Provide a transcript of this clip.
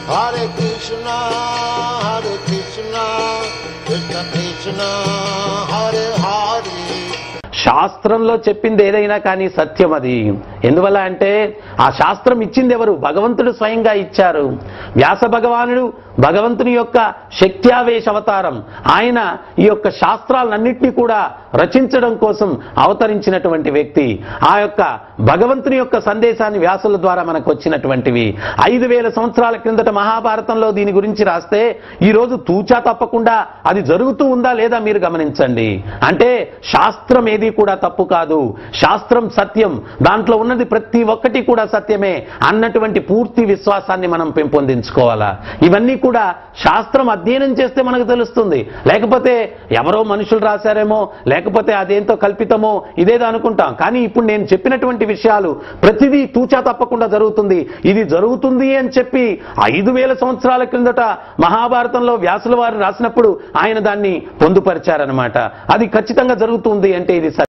Hare Krishna, Hare Krishna, Krishna Krishna, Hare Hare. శాస్త్రంలో చెప్పింది ఏదైనా కానీ సత్యం అది ఎందువల్ల అంటే ఆ శాస్త్రం ఇచ్చింది ఎవరు భగవంతుడు స్వయంగా ఇచ్చారు వ్యాస భగవానుడు భగవంతుని యొక్క శక్త్యావేశ అవతారం ఆయన ఈ యొక్క శాస్త్రాలన్నింటినీ కూడా రచించడం కోసం అవతరించినటువంటి వ్యక్తి ఆ యొక్క భగవంతుని యొక్క సందేశాన్ని వ్యాసుల ద్వారా మనకు వచ్చినటువంటివి ఐదు వేల సంవత్సరాల క్రిందట మహాభారతంలో దీని గురించి రాస్తే ఈ రోజు తూచా తప్పకుండా అది జరుగుతూ ఉందా లేదా మీరు గమనించండి అంటే శాస్త్రం ఏది కూడా తప్పు కాదు శాస్త్రం సత్యం దాంట్లో ఉన్నది ప్రతి ఒక్కటి కూడా సత్యమే అన్నటువంటి పూర్తి విశ్వాసాన్ని మనం పెంపొందించుకోవాలా ఇవన్నీ కూడా శాస్త్రం అధ్యయనం చేస్తే మనకు తెలుస్తుంది లేకపోతే ఎవరో మనుషులు రాశారేమో లేకపోతే అదేంతో కల్పితమో ఇదేదో అనుకుంటాం కానీ ఇప్పుడు నేను చెప్పినటువంటి విషయాలు ప్రతిదీ తూచా తప్పకుండా జరుగుతుంది ఇది జరుగుతుంది అని చెప్పి ఐదు వేల సంవత్సరాల క్రిందట మహాభారతంలో వ్యాసుల వారు రాసినప్పుడు ఆయన దాన్ని పొందుపరిచారనమాట అది ఖచ్చితంగా జరుగుతుంది అంటే ఇది సత్యం.